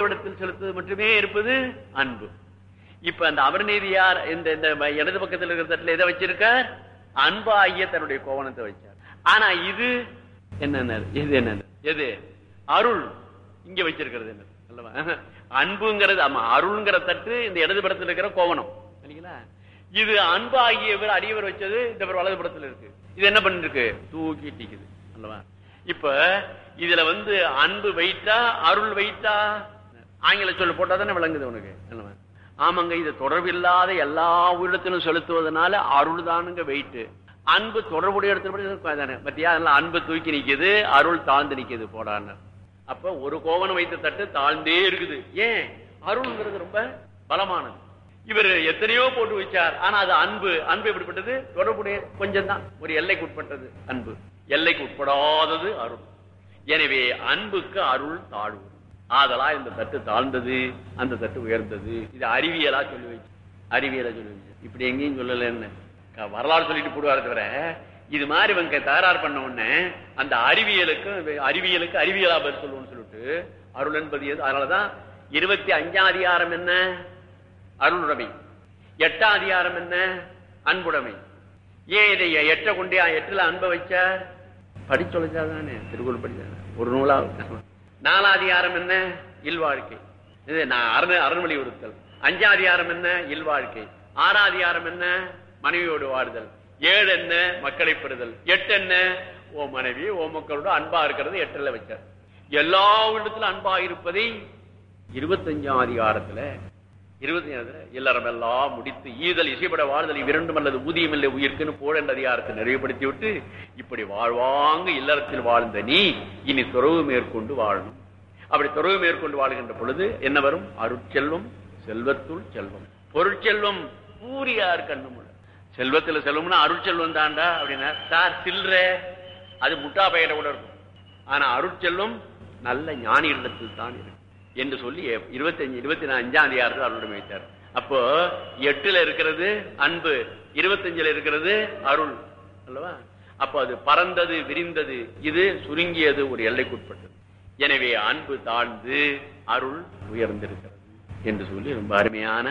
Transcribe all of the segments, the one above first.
ஒருவரிடத்தில் செலுத்துவது மட்டுமே இருப்பது அன்பு இப்ப அந்த அமர்நீதியார் இந்த இந்த இடது பக்கத்தில் இருக்கிற தட்டுல எதை வச்சிருக்கார் அன்பு ஆகிய தன்னுடைய கோவணத்தை வச்சார் ஆனா இது என்னென்ன இது என்னென்ன எது அருள் இங்க வச்சிருக்கிறது என்ன அல்லவா அன்புங்கிறது ஆமா அருள்ங்கிற தட்டு இந்த இடது படத்தில் இருக்கிற கோவணம் சரிங்களா இது அன்பு ஆகியவர் அடியவர் வச்சது இந்த வலது படத்தில் இருக்கு இது என்ன பண்ணிருக்கு தூக்கி டிக்குது அல்லவா இப்ப இதுல வந்து அன்பு வைத்தா அருள் வைத்தா ஆங்கில சொல்லு போட்டா தானே விளங்குது உனக்கு அல்லவா ஆமாங்க இது தொடர்பில்லாத எல்லா உயிரிடத்திலும் செலுத்துவதனால அருள் தானுங்க வெயிட்டு அன்பு தொடர்புடைய இடத்துல தானே பத்தியா அதனால அன்பு தூக்கி நிக்குது அருள் தாழ்ந்து நிக்குது போடான்னு அப்ப ஒரு கோவனம் வைத்த தட்டு தாழ்ந்தே இருக்குது ஏன் அருள்ங்கிறது ரொம்ப பலமானது இவர் எத்தனையோ போட்டு வச்சார் ஆனா அது அன்பு அன்பு எப்படிப்பட்டது தொடர்புடைய கொஞ்சம் தான் ஒரு எல்லைக்கு உட்பட்டது அன்பு எல்லைக்கு உட்படாதது அருள் எனவே அன்புக்கு அருள் தாழ்வு ஆதலா இந்த தட்டு தாழ்ந்தது அந்த தட்டு உயர்ந்தது இது அறிவியலா சொல்லி வச்சு அறிவியலா சொல்லி வச்சு இப்படி எங்கேயும் சொல்லல என்ன க- வரலாறு சொல்லிட்டு போடுவாரு தவிர இது மாதிரி இவங்க தகராறு பண்ண உடனே அந்த அறிவியலுக்கு அறிவியலுக்கு அறிவியலா பதில் சொல்லுவோம்னு சொல்லிட்டு அருள் என்பது எது அதனாலதான் இருபத்தி அஞ்சாம் அதிகாரம் என்ன அருளுடைமை எட்டாம் அதிகாரம் என்ன அன்புடைமை ஏன் இதை எட்ட கொண்டே எட்டுல அன்பை வச்சார் படிச்சொலைச்சாதானே திருக்குறள் படிச்சாங்க ஒரு நூலா நாலாம் அதிகாரம் என்ன இல்வாழ்க்கை இது நான் அரண் அறன்வழியுறுத்தல் அஞ்சாம் அதிகாரம் என்ன இல்வாழ்க்கை ஆறாம் அதிகாரம் என்ன மனைவியோடு வாடுதல் ஏழு என்ன மக்களை பெறுதல் எட்டு என்ன ஓ மனைவி ஓ மக்களோட அன்பா இருக்கிறது எட்டுல வச்சார் எல்லா இடத்துல அன்பா இருப்பதை இருபத்தஞ்சாம் அதிகாரத்துல இருபத்தி எல்லாரும் எல்லாம் முடித்து ஈதல் இசைப்பட வாழ்தல் இவ்விரண்டும் அல்லது ஊதியம் இல்லை உயிர்க்குன்னு போட என்ற அதிகாரத்தை நிறைவுபடுத்தி விட்டு இப்படி வாழ்வாங்க இல்லறத்தில் வாழ்ந்த நீ இனி துறவு மேற்கொண்டு வாழணும் அப்படி துறவு மேற்கொண்டு வாழுகின்ற பொழுது என்ன வரும் அருட்செல்வம் செல்வத்துள் செல்வம் பொருட்செல்வம் பூரியார் கண்ணுமுள்ள செல்வத்துல செல்வம்னா அருட்செல்வம் தாண்டா அப்படின்னா சார் சில்ற அது முட்டா பயிர கூட இருக்கும் ஆனா அருட்செல்வம் நல்ல ஞானி இடத்தில் தான் இருக்கு என்று சொல்லி இருபத்தஞ்சு இருபத்தி அஞ்சாம் அதிகாரத்தில் அருளுடன் வைத்தார் அப்போ எட்டுல இருக்கிறது அன்பு இருபத்தஞ்சுல இருக்கிறது அருள் அல்லவா அப்போ அது பறந்தது விரிந்தது இது சுருங்கியது ஒரு எல்லைக்குட்பட்டது எனவே அன்பு தாழ்ந்து அருள் உயர்ந்திருக்கிறது என்று சொல்லி ரொம்ப அருமையான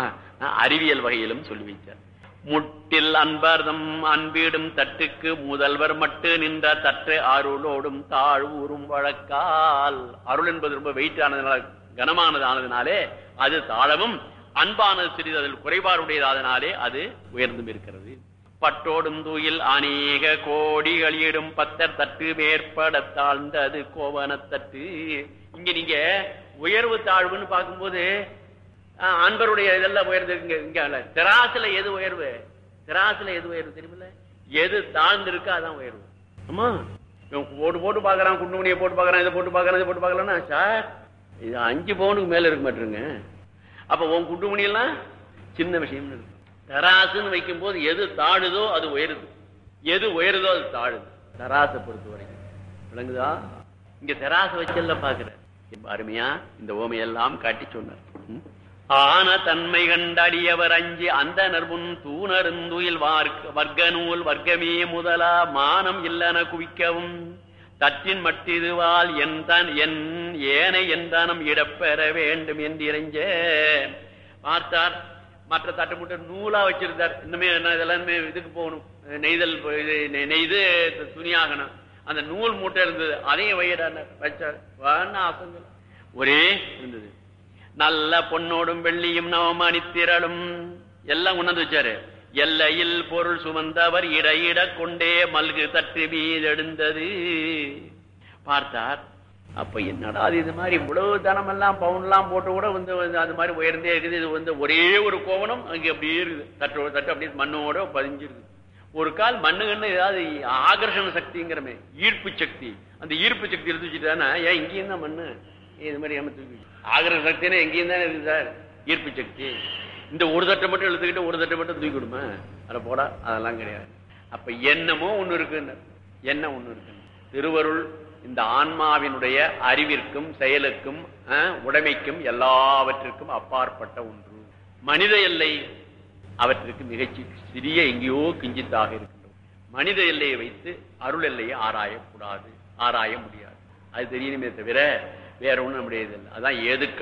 அறிவியல் வகையிலும் சொல்லி வைத்தார் முட்டில் அன்பர்தம் அன்பீடும் தட்டுக்கு முதல்வர் மட்டு நின்ற தட்டு அருளோடும் தாழ்வூரும் வழக்கால் அருள் என்பது ரொம்ப வெயிட் ஆனதுனால கனமானது ஆனதுனாலே அது தாழவும் அன்பானது சிறிது அதில் குறைபாடுடையதாதனாலே அது உயர்ந்தும் இருக்கிறது பட்டோடும் தூயில் அநேக கோடிகளிடும் பத்தர் தட்டு மேற்பட தாழ்ந்தது கோவனத்தட்டு இங்க நீங்க உயர்வு தாழ்வுன்னு பார்க்கும்போது ஆஹ், அன்பருடைய இதெல்லாம் உயர்ந்து இங்க இங்க அல்ல. திராசுல எது உயர்வு திராசுல எது உயர்வு தெரியுமில்ல எது தாழ்ந்து இருக்கோ அதான் உயர்வு ஆமா இவன் போட்டு போட்டு பாக்குறான் குண்டுமணியை போட்டு பாக்குறான் இதை போட்டு பாக்குறான் இதை போட்டு பாக்கலன்னா சார் இது அஞ்சு பவுனுக்கு மேல இருக்க மாட்டுருங்க அப்ப உன் குண்டுமணி எல்லாம் சின்ன விஷயம்னு இருக்கும் தராசுன்னு வைக்கும் போது எது தாழுதோ அது உயருது எது உயருதோ அது தாழுது தராசை பொறுத்த வரைக்கும் விளங்குதா இங்க தராசை வச்சல்ல பாக்குற ரொம்ப அருமையா இந்த ஓமையெல்லாம் காட்டி சொன்னார் ம்? ஆன தன்மை கண்டடியவர் அஞ்சு அந்த நர்முன் தூணருந்துயில் வார்க்க வர்க்க நூல் வர்க்கமே முதலா மானம் இல்லன குவிக்கவும் தற்றின் மட்டிதுவால் என் தான் என் ஏனை எந்தானம் இடப்பெற வேண்டும் என்று இறைஞ்ச பார்த்தார் மற்ற தட்டு முட்டை நூலா வச்சிருந்தார் இன்னுமே என்ன இதெல்லாம் இதுக்கு போகணும் நெய்தல் இது நெ- நெய்து துணியாகணும் அந்த நூல் மூட்டை இருந்தது அதையும் வையிடார் வச்சார் வான்னு அசங்கல ஒரே இருந்தது நல்ல பொன்னோடும் வெள்ளியும் நவமணித்திரளும் எல்லாம் கொண்டாந்து வச்சாரு எல்லையில் பொருள் சுமந்தவர் இடையிட கொண்டே மல்கு தட்டு மீதெடுந்தது பார்த்தார் அப்ப என்னடா அது இது மாதிரி இவ்வளவு தனம் எல்லாம் பவுன் எல்லாம் போட்டு கூட வந்து வந்து அது மாதிரி உயர்ந்தே இருக்குது இது வந்து ஒரே ஒரு கோவணம் அங்க அப்படியே இருக்குது தட்டோட தட்டு அப்படியே மண்ணோட பதிஞ்சிருக்கு ஒரு கால் மண்ணுகன்னு ஏதாவது ஆகர்ஷண சக்திங்கிறமே ஈர்ப்பு சக்தி அந்த ஈர்ப்பு சக்தி எடுத்து வச்சுட்டானா ஏன் இங்கேயும் தான் மண்ணு இது மாதிரி ஏமா தூக்கி ஆகர்ஷண சக்தினா எங்கேயும் தானே இருக்குது சார் ஈர்ப்பு சக்தி இந்த ஒரு தட்டை மட்டும் எடுத்துக்கிட்டு ஒரு தட்டை மட்டும் தூக்கி விடுமா அதை போடா அதெல்லாம் கிடையாது அப்ப என்னமோ ஒண்ணு இருக்குன்னு என்ன ஒண்ணு இருக்கு திருவருள் இந்த ஆன்மாவினுடைய அறிவிற்கும் செயலுக்கும் அஹ், உடைமைக்கும் எல்லாவற்றிற்கும் அப்பாற்பட்ட ஒன்று மனித எல்லை அவற்றிற்கு மிகச்சி சிறிய எங்கேயோ கிஞ்சித்தாக இருக்கின்றோம் மனித எல்லையை வைத்து அருள் எல்லையை ஆராயக்கூடாது ஆராய முடியாது அது தெரியணுமே தவிர வேற ஒண்ணும் நம்முடைய இது இல்லை அதான் எது